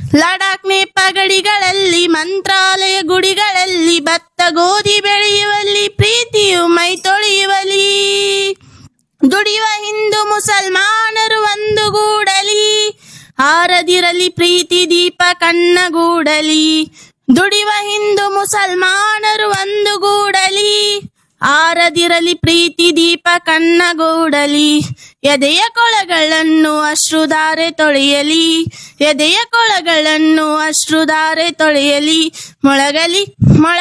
ಲಡಾಖ್ ನೇಪ ಗಡಿಗಳಲ್ಲಿ ಮಂತ್ರಾಲಯ ಗುಡಿಗಳಲ್ಲಿ ಭತ್ತ ಗೋಧಿ ಬೆಳೆಯುವಲ್ಲಿ ಪ್ರೀತಿಯು ಮೈ ತೊಳೆಯುವಲಿ ದುಡಿಯುವ ಹಿಂದೂ ಮುಸಲ್ಮಾನರು ಒಂದುಗೂಡಲಿ ಹಾರದಿರಲಿ ಪ್ರೀತಿ ದೀಪ ಕಣ್ಣಗೂಡಲಿ ದುಡಿಯುವ ಹಿಂದೂ ಮುಸಲ್ಮಾನರು ಒಂದುಗೂಡಲಿ ಆರದಿರಲಿ ಪ್ರೀತಿ ದೀಪ ಕಣ್ಣಗೂಡಲಿ ಎದೆಯ ಕೊಳಗಳನ್ನು ಅಶ್ರುಧಾರೆ ತೊಳೆಯಲಿ ಎದೆಯ ಕೊಳಗಳನ್ನು ಅಶ್ರುಧಾರೆ ತೊಳೆಯಲಿ ಮೊಳಗಲಿ ಮೊಳ